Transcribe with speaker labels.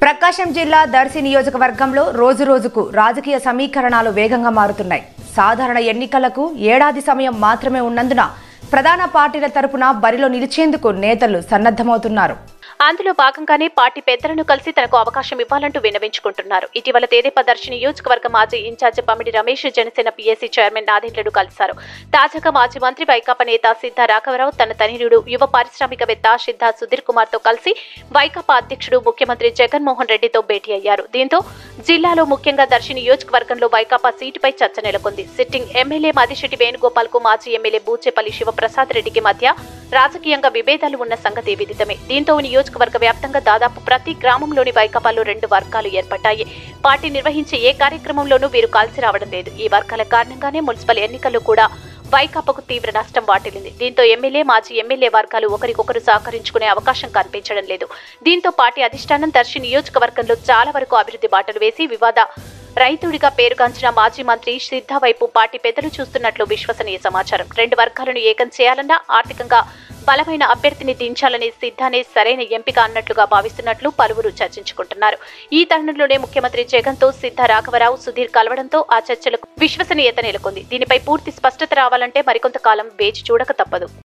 Speaker 1: ప్రకాశం జిల్లా దర్శి నియోజకవర్గంలో రోజు రోజుకు రాజకీయ సమీకరణాలు వేగంగా మారుతున్నాయి సాధారణ ఎన్నికలకు ఏడాది సమయం మాత్రమే ఉన్నందున ప్రధాన పార్టీల తరపున బరిలో నిలిచేందుకు నేతలు సన్నద్ధమవుతున్నారు
Speaker 2: అందులో భాగంగానే పార్టీ పెద్దలను కలిసి తనకు అవకాశం ఇవ్వాలంటూ విన్నవించుకుంటున్నారు ఇటీవల తేదేపా దర్శి నియోజకవర్గ మాజీ in charge Pamidi Ramesh Janasena PSC chairman నాదెండ్లను కలిశారు తాజాగా మాజీ మంత్రి వైకాపా నేత సిద్ధ రాఘవరావు తన తనయుడు యువ పారిశ్రామికవేత్త సిద్ధ సుధీర్ కుమార్ తో కలిసి వైకాపా అధ్యక్షుడు ముఖ్యమంత్రి జగన్మోహన్ రెడ్డితో భేటీ అయ్యారు దీంతో జిల్లాలో ముఖ్యంగా దర్శి నియోజకవర్గంలో వైకాపా సీటుపై చర్చ నెలకొంది సిట్టింగ్ ఎమ్మెల్యే మదిశెట్టి వేణుగోపాల్ కు మాజీ ఎమ్మెల్యే బూచేపల్లి శివప్రసాద్ రెడ్డికి మధ్య రాజకీయంగా విభేదాలు ఉన్న సంగతి విదితమే దీంతో నియోజకవర్గ వ్యాప్తంగా దాదాపు ప్రతి గ్రామంలోని వైకాపాలో రెండు వర్గాలు ఏర్పడ్డాయి పార్టీ నిర్వహించే ఏ కార్యక్రమంలోనూ వీరు కలిసి రావడం లేదు ఈ వర్గాల కారణంగానే మున్సిపల్ ఎన్నికల్లో కూడా వైకాపాకు తీవ్ర నష్టం వాటిల్లింది దీంతో ఎమ్మెల్యే మాజీ ఎమ్మెల్యే వర్గాలు ఒకరికొకరు సహకరించుకునే అవకాశం కనిపించడం లేదు దీంతో పార్టీ అధిష్టానం దర్శి నియోజకవర్గంలో చాలా వరకు అభివృద్ధి బాటలు వేసి వివాద రైతుడిగా పేరుగాంచిన మాజీ మంత్రి సిద్ధ వైపు పార్టీ పెద్దలు చూస్తున్నట్లు విశ్వసనీయ సమాచారం రెండు వర్గాలను ఏకం చేయాలన్నా ఆర్థికంగా బలమైన అభ్యర్థిని దించాలని సిద్ధానే సరైన ఎంపిక అన్నట్లుగా భావిస్తున్నట్లు పలువురు చర్చించుకుంటున్నారు ఈ తరుణంలోనే ముఖ్యమంత్రి జగన్ తో సిద్ధ రాఘవరావు సుధీర్ కలవడంతో ఆ చర్చలకు విశ్వసనీయత నెలకొంది దీనిపై పూర్తి స్పష్టత రావాలంటే మరికొంత కాలం వేచి చూడక తప్పదు